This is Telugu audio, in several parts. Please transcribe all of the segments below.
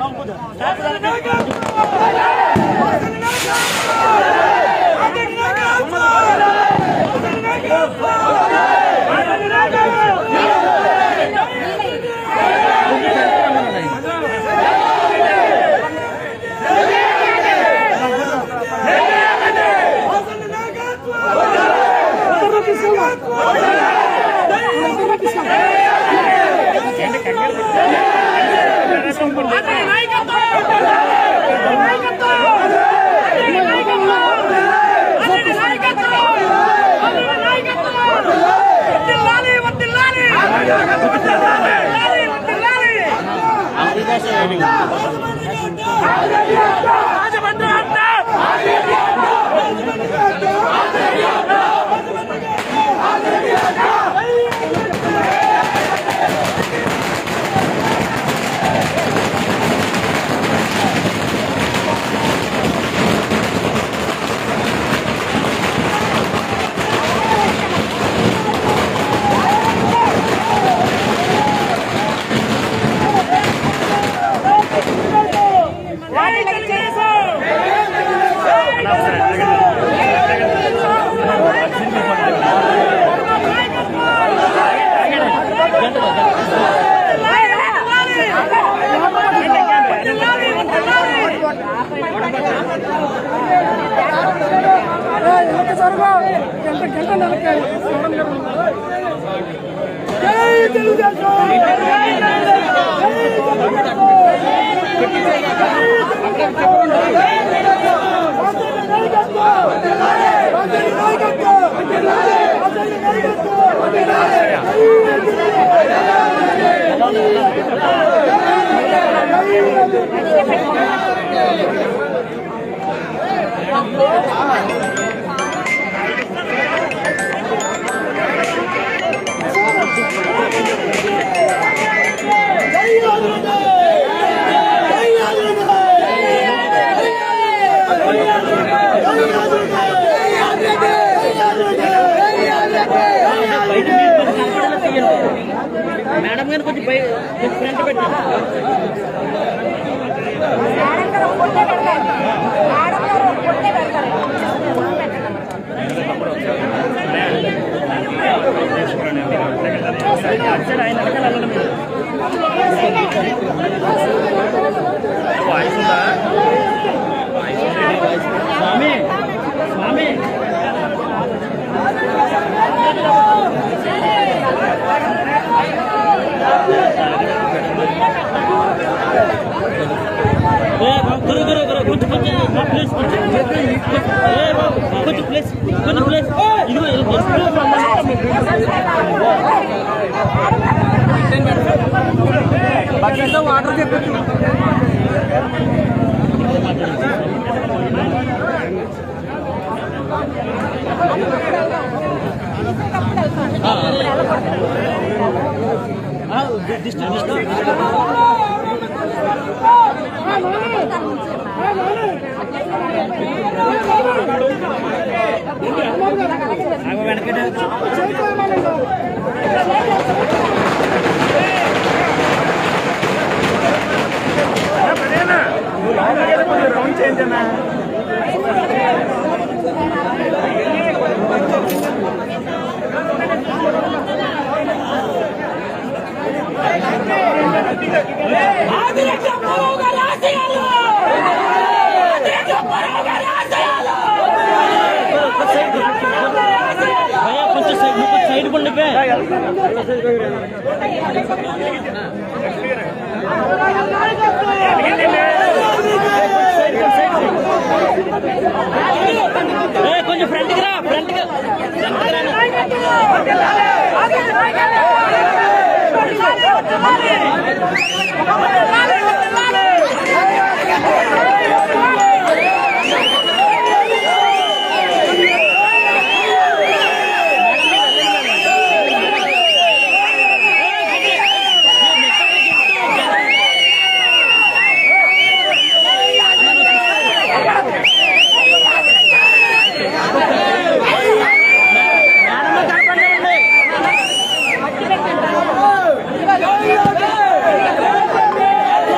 మేడం గారు కొంచెం బయ కొంచెం ఫ్రంట్ పెట్టండి స్వామి స్వామి ఏ బాబు, గురు గురు గురు కొంచెం కొంచెం మా ప్లేస్ కొంచెం ఏ బాబు కొంచెం ప్లేస్ కొంచెం ప్లేస్ ఇదిగో ఇదిగో వాటర్ చెప్పచ్చు డిస్టెన్స్ వెనకటే భయ్యా కొంచెం సైడ్ నువ్వు కొంచెం సైడ్ పండిపే ఏ కొంచెం ఫ్రంట్కి రా ఫ్రంట్కి ఫ్రంట్కి రా మేడం కనపడండి ఆ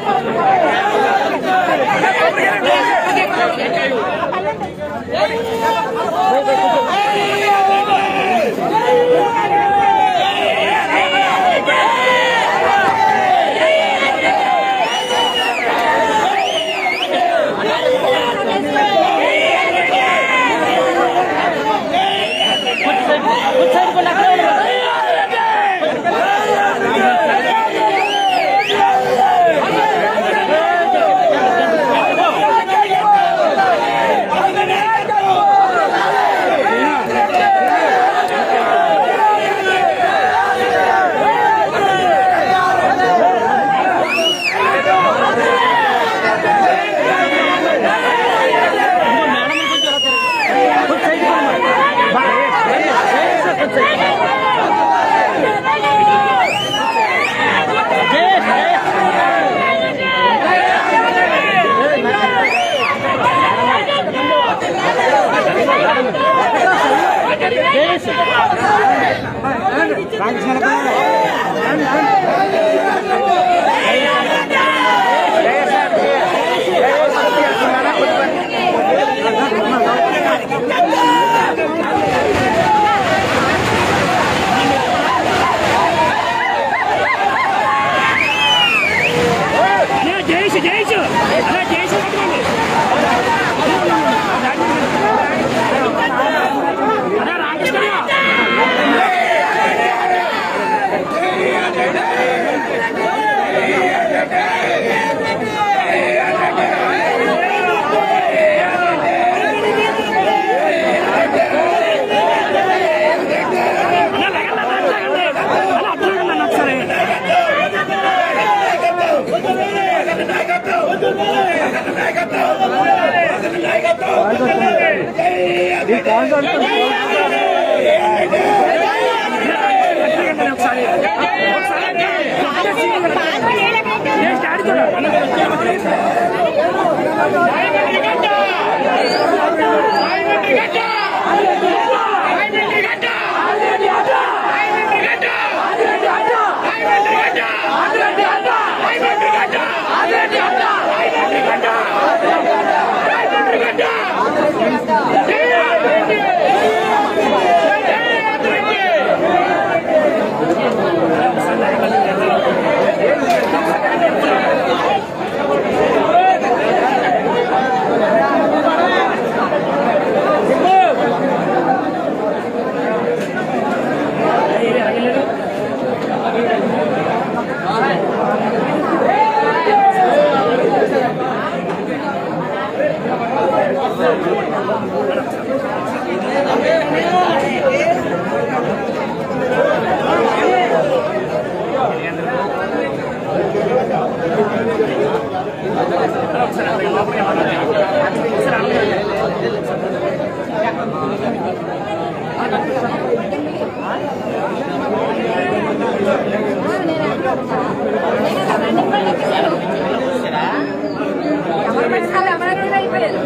జయేష్ జయేష్ అలా జయేష్ పట్టుకోండి అదే రామకృష్ణ అలా లగన్ అలా అట్లాగండి అలా అట్లాగండి అన్న ఒకసారి అట్లాగండి ఒకసారి ఒకసారి నేను స్టార్ట్ కూడా ఎవరు పెట్టాలి ఎవరైనా అయిపోయారు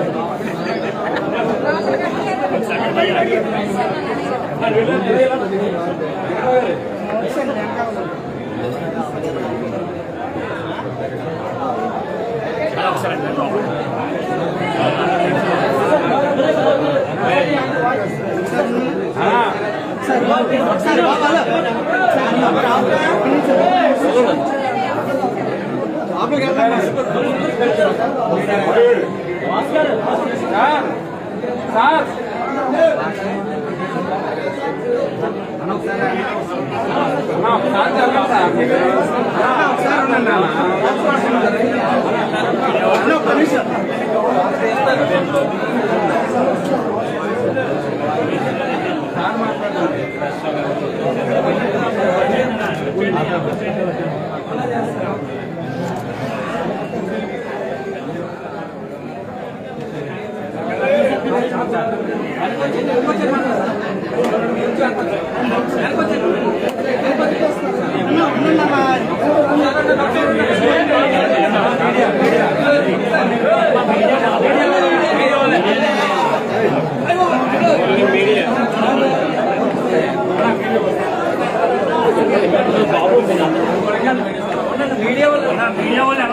ఆ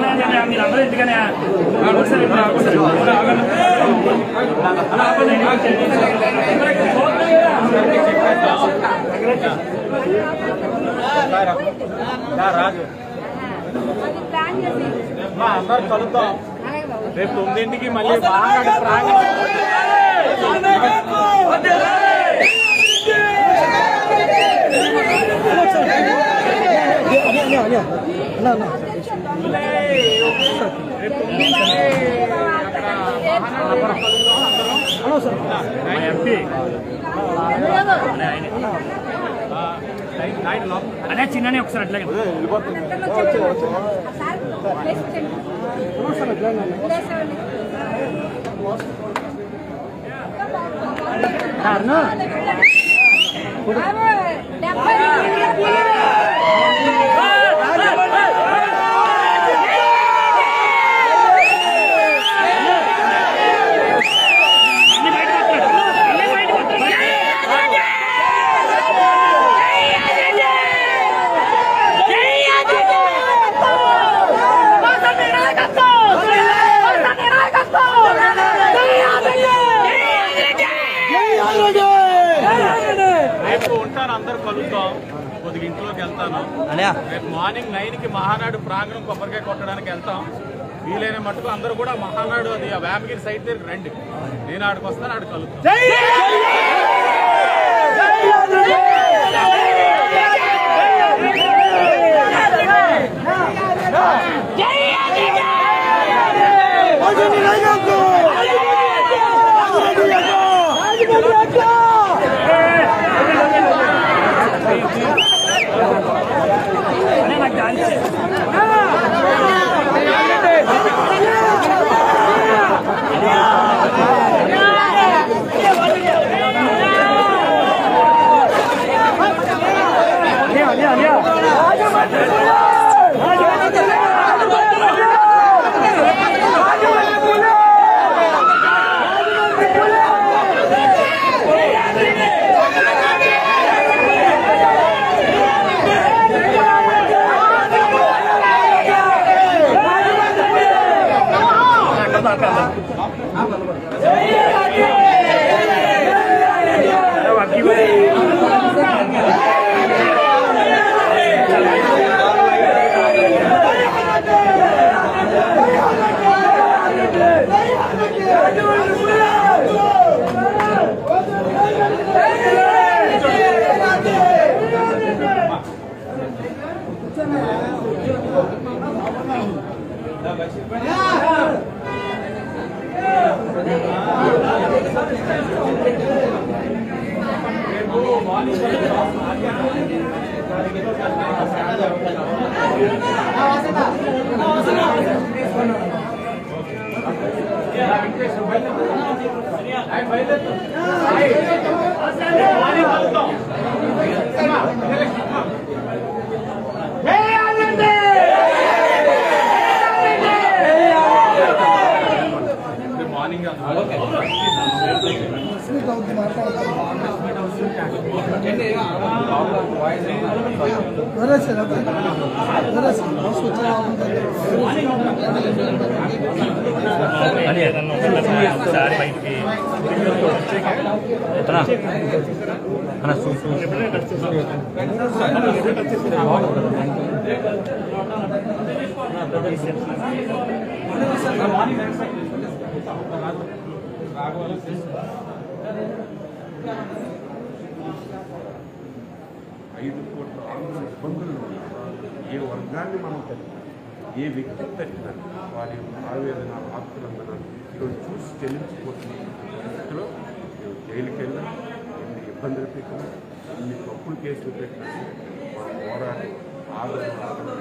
ఎందుకనే మీరు అందరూ ఎందుకనే ఒకసారి ఇప్పుడు ఒకసారి అలా రాజు అది ప్లాన్ చేసి మా అందరు కలుద్దాం అలాగే బాబు రేపు తొమ్మిదింటికి మళ్ళీ బాగా ప్రాంగణం మా ఎంపీ అదే చిన్ననే ఒకసారి అట్లాగే సార్ ప్లేస్ ఇచ్చండి ప్లేస్ ఇవ్వండి బాబు, డెబ్బై అన్ని బయట కొట్టాడు అన్ని బయట కొట్టాడు రేపు ఉంటాను అందరు కలుద్దాం కొద్దిగా ఇంట్లోకి వెళ్తాను రేపు మార్నింగ్ నైన్ కి మహానాడు ప్రాంగణం కొబ్బరికాయ కొట్టడానికి వెళ్తాం వీలైన మట్టుకు అందరూ కూడా మహానాడు అది ఆ వేమగిరి సైడ్ దగ్గర రండి నేను ఆడికి వస్తాను ఆడికి కలుద్దాం అదే నాకు డాన్స్ మార్నింగ్ ఒకసారి బయటికి ఐదు కోట్ల ఆంధ్ర ఇబ్బందులు ఉన్నాయి. ఏ వర్గాన్ని మనం తగ్గినా ఏ వ్యక్తి తగ్గినా వారి యొక్క ఆవేదన ఆత్మలందన ఈరోజు చూసి చెల్లించిపోతున్న స్థితిలో మేము జైలుకి వెళ్ళినా ఎన్ని ఇబ్బందులు పెట్టినా ఎన్ని తప్పుడు కేసులు పెట్టినా మనం పోరాడి ఆదరణ ఆదరణ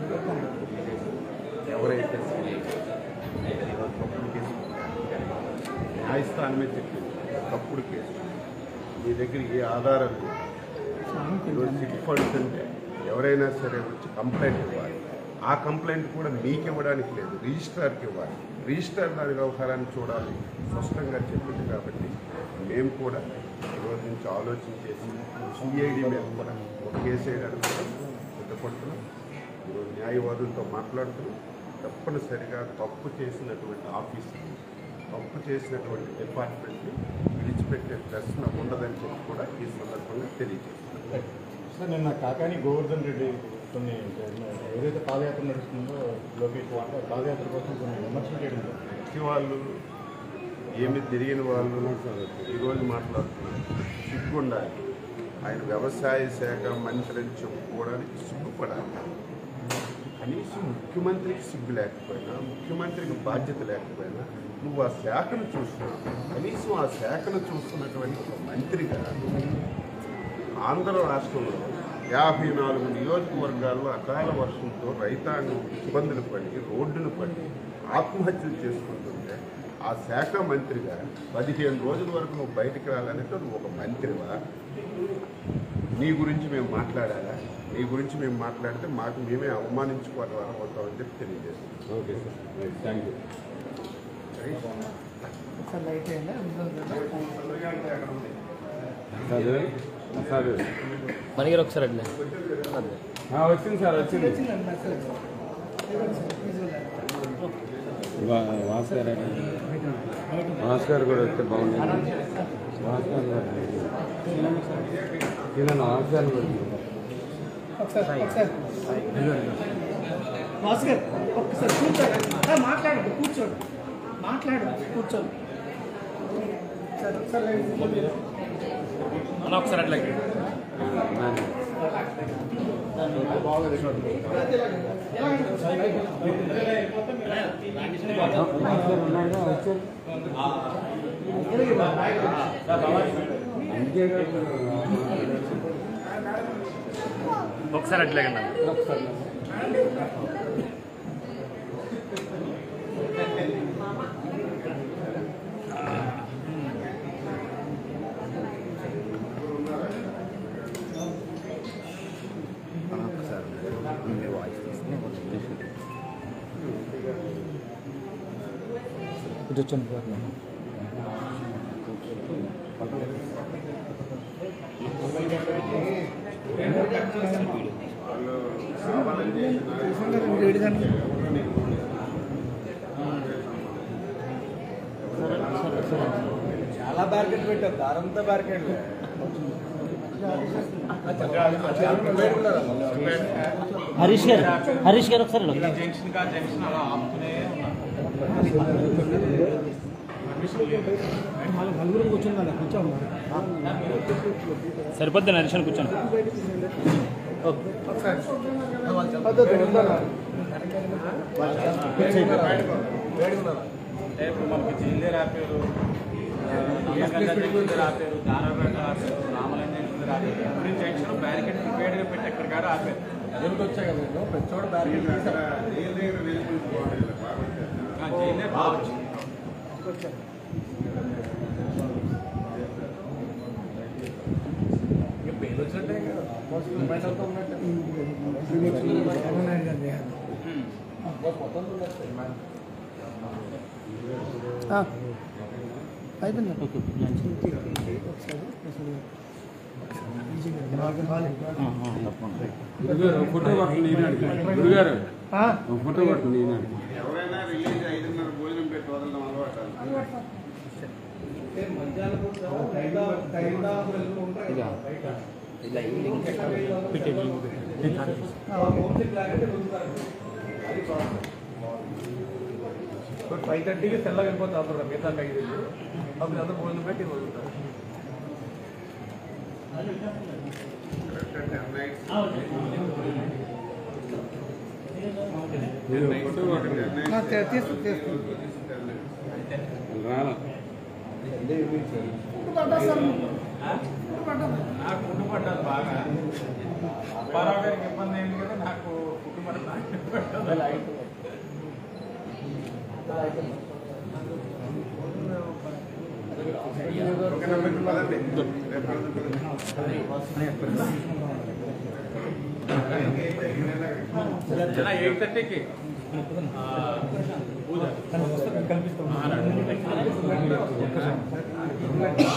ఎవరైతే ఈరోజు తప్పుడు కేసు న్యాయస్థానమే చెప్పింది తప్పుడు కేసు మీ దగ్గర ఏ ఆధారం లేదు ఈరోజు సిట్ ఫండ్స్ అంటే ఎవరైనా సరే వచ్చి కంప్లైంట్ ఇవ్వాలి ఆ కంప్లైంట్ కూడా మీకు ఇవ్వడానికి లేదు రిజిస్ట్రార్కి ఇవ్వాలి రిజిస్ట్రార్ దాని వ్యవహారాన్ని చూడాలి స్పష్టంగా చెప్పింది కాబట్టి మేము కూడా ఈరోజు నుంచి ఆలోచన చేసి సిఐడి మీద కూడా ఒక కేసు వేయడానికి కూడా సిద్ధపడుతున్నాం ఈరోజు న్యాయవాదులతో మాట్లాడుతున్నాం తప్పనిసరిగా తప్పు చేసినటువంటి ఆఫీసర్ తప్పు చేసినటువంటి డిపార్ట్మెంట్ని విడిచిపెట్టే ప్రశ్న ఉండదని చెప్పి కూడా ఈ సందర్భంగా తెలియజేస్తున్నాను సార్ నిన్న కాకాని గోవర్ధన్ రెడ్డి కొన్ని ఏదైతే పాదయాత్ర నడుస్తుందో లోకేష్ వాళ్ళు ఆ పాదయాత్ర కోసం కొన్ని విమర్శలు చేయడం జరిగింది. ప్రతి వాళ్ళు ఏమి తిరిగిన వాళ్ళు ఈరోజు మాట్లాడుతున్నారు సిగ్గుండాలి ఆయన వ్యవసాయ శాఖ మంత్రి అని చెప్పుకోవడానికి సిగ్గుపడాలి కనీసం ముఖ్యమంత్రికి సిగ్గు లేకపోయినా ముఖ్యమంత్రికి బాధ్యత లేకపోయినా నువ్వు ఆ శాఖను చూస్తున్నావు కనీసం ఆ శాఖను చూస్తున్నటువంటి ఒక మంత్రిగా ఆంధ్ర రాష్ట్రంలో యాభై నాలుగు నియోజకవర్గాల్లో అకాల వర్షంతో రైతాంగం ఇబ్బందులు పడి రోడ్డును పడి ఆత్మహత్యలు చేసుకుంటుంటే ఆ శాఖ మంత్రిగా పదిహేను రోజుల వరకు నువ్వు బయటికి రాలంటే నువ్వు ఒక మంత్రివా నీ గురించి మేము మాట్లాడాలా నీ గురించి మేము మాట్లాడితే మాకు మేమే అవమానించుకోవాలి అవుతామని చెప్పి తెలియజేస్తాం ఓకే సార్ థ్యాంక్ యూ ఒకసారి లైట్ అయిందా సార్ సార్ మనగిరి ఒకసారి అట్లే వచ్చింది సార్ వచ్చింది వచ్చిందండి మెసేజ్ భాస్కర్ భాస్కర్ కూడా వస్తే బాగుంది భాస్కర్ కింద భాస్కర్ కూడా ఒకసారి ఒకసారి భాస్కర్ ఒక్కసారి కూర్చోండి ఆ, మాట్లాడండి కూర్చోండి మాట్లాడు కూర్చోండి సరే ఒకసారి లైట్ అన్న ఒకసారి అట్లాగే ఒకసారి అట్లాగే అన్న ఏడు గంటలు చాలా బ్యారికేడ్ పెట్టారు దారంతా బ్యారికేడ్ హరీష్ గారు హరీష్ గారు ఒకసారి ఇలా. జంక్షన్ కా జంక్షన్ అలా ఆపుతూనే ఉన్నారు సరిపోద్ది నరేషన్ కూర్చోండి అంటే ఇప్పుడు మనకి జిల్లేరు ఆపారు జంక్షన్ ఆపారు దానపేట ఆపారు రామలింగ జంక్షన్ ఆపారు ఎవ్రీ జంక్షన్ బ్యారికేడ్ ప్రిపేర్డ్గా పెట్టి ఎక్కడికాడ ఆపారు ఎదురుకు వచ్చాయి కదా నేను ప్రతి చోట బ్యారికేడ్ ఆ, జిల్లేరు బాగుంది బెయిల్ వచ్చినట్టే కదా ఆల్మోస్ట్ బయట అవుతా ఉన్నట్టే మొత్తం ఉన్నట్టే అయిపోయింది గురుగారు ఫోటో పట్టుకుని ఈనాడు గురుగారు ఫోటో పట్టుకుని ఈనాడు ఎవరైనా రిలీజ్ ఐదున్నర భోజనం పెట్టి వదలడం అలవాటు ఫైవ్ థర్టీకి తెల్లగా వెళ్ళిపోతే అప్పుడు మిగతా ఐదు అప్పుడు అందరూ భోజనం పెట్టి వదులుతారు ఫోటో పట్టుకుని తీసు తీసు రాలా పడ్డా సార్ నాకు ఫుడ్ పడ్డది బాగా అప్పారావు గారికి ఇబ్బంది అయింది కదా నాకు ఫుడ్ పడ్డది ఎయిట్ థర్టీకి పూజ